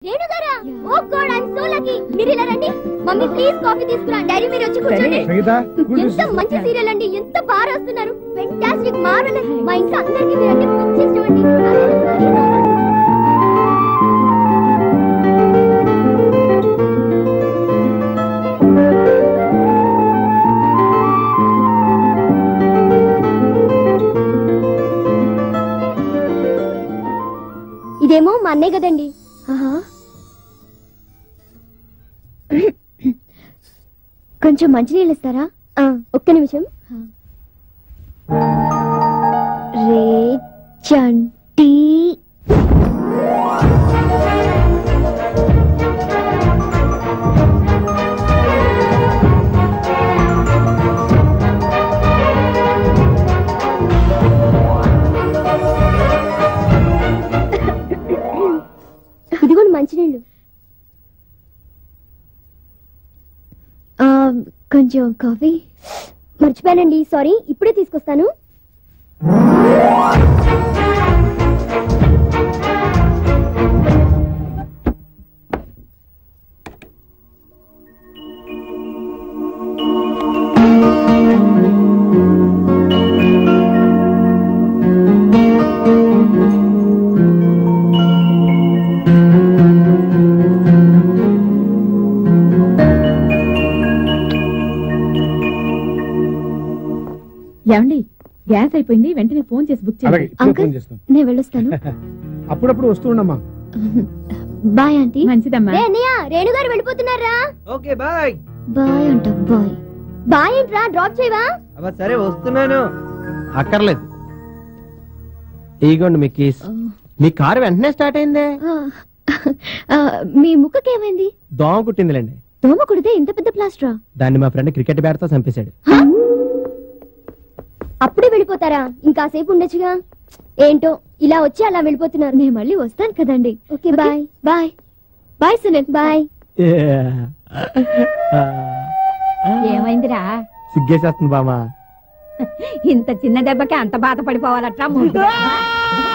రేణు గారా oh god I so lucky మీరు ఇలా రండి మమ్మీ ప్లీజ్ కాఫీ తీసుకురా డాడీ మీరు వచ్చి కూర్చోండి సంగీత కూల్ డ్రింక్స్ ఎంత మంచి సీరియల్ అండి ఎంత బాగా రాస్తున్నారు ఫెంటాస్టిక్ మార్వెలస్ మా ఇంట్లో అందరికీ మీరంటే పిచ్చి ఇష్టం అండి ఇదేమో మా అన్నయ్య కదండి కొంచెం మంచినీళ్ళు ఇస్తారా ఒక్క నిమిషం రే చంటి ఇదిగోండి మంచినీళ్ళు ఆ, కొంచెం కాఫీ మర్చిపోయానండి సారీ ఇప్పుడే తీసుకొస్తాను ఏమండి గ్యాస్ అయిపోయింది వెంటనే ఫోన్ చేసి బుక్ అలాగే చేయండి ఇప్పుడు అంకుల్? ఫోన్ చేస్తాం నేను వెళ్ళొస్తాను అప్పుడప్పుడు వస్తూ ఉండమ్మా బాయ్ ఆంటీ మంచిదమ్మా రే అన్నయ్య రేణు గారు వెళ్ళిపోతున్నారా ఓకే బాయ్ బాయ్ అంట బాయ్ బాయ్ ఏంట్రా డ్రాప్ చేయవా అబ్బా సరే వస్తున్నాను అక్కర్లేదు ఇగోండి మీ కీస్ మీ కారు వెంటనే స్టార్ట్ అయిందే ఆ, ఆ, మీ ముక్కకి ఏమైంది దోమ కుట్టిందిలేండి దోమ కుడితే ఇంత పెద్ద ప్లాస్టరా దాన్ని మా ఫ్రెండ్ క్రికెట్ బ్యాట్ తో చంపేశాడు అప్పుడే వెళ్ళిపోతారా ఇంకాసేపు ఉండొచ్చుగా ఏంటో ఇలా వచ్చి అలా వెళ్ళిపోతున్నారు నేను మళ్ళీ వస్తాను కదండి okay bye bye bye Sunil bye ఏమైందిరా సిగ్గేసేస్తుంది బామా ఇంత చిన్న దెబ్బకి అంత బాధపడిపోవాలట్రా ముందు